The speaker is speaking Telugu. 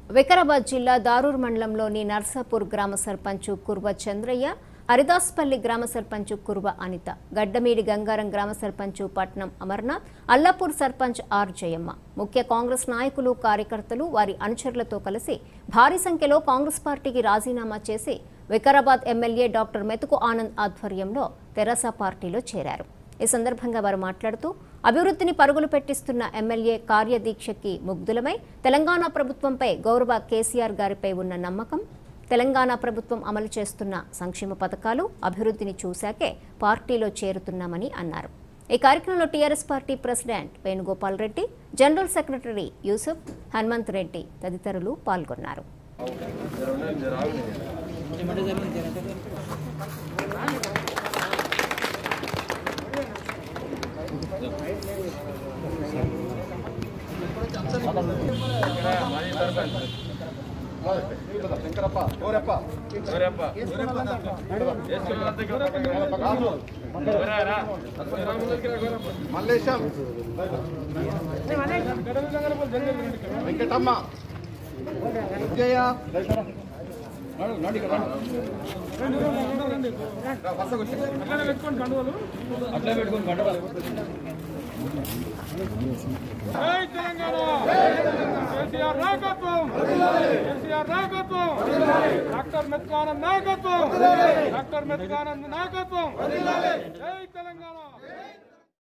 వికారాబాద్ జిల్లా దారూర్ మండలంలోని నర్సాపూర్ గ్రామ సర్పంచ్ కుర్వ చంద్రయ్య హరిదాస్పల్లి గ్రామ సర్పంచ్ కుర్వ అనిత గడ్డమీడి గంగారం గ్రామ సర్పంచ్ పట్నం అమర్నాథ్ అల్లాపూర్ సర్పంచ్ ఆర్ జయమ్మ ముఖ్య కాంగ్రెస్ నాయకులు కార్యకర్తలు వారి అనుచరులతో కలిసి భారీ సంఖ్యలో కాంగ్రెస్ పార్టీకి రాజీనామా చేసి వికారాబాద్ ఎమ్మెల్యే డాక్టర్ మెతుకు ఆనంద్ ఆధ్వర్యంలో తెరాస పార్టీలో చేరారు ఈ సందర్భంగా వారు మాట్లాడుతూ అభివృద్ధిని పరుగులు పెట్టిస్తున్న ఎమ్మెల్యే కార్యదీక్షకి ముగ్ధులమై తెలంగాణ ప్రభుత్వంపై గౌరవ కేసీఆర్ గారిపై ఉన్న నమ్మకం తెలంగాణ ప్రభుత్వం అమలు చేస్తున్న సంక్షేమ పథకాలు అభివృద్ధిని చూశాకే పార్టీలో చేరుతున్నామని అన్నారు ఈ కార్యక్రమంలో TRS party president Venugopal Reddy general secretary Yusuf Hanumanth Reddy తదితరులు పాల్గొన్నారు మల్లేశం వెంకటమ్మ విజయ జై తెలంగాణ కేసీఆర్ నాయకత్వం కేసీఆర్ నాయకత్వం డాక్టర్ మెత్కానంద్ నాయకత్వం డాక్టర్ మెత్కానంద్ నాయకత్వం జై తెలంగాణ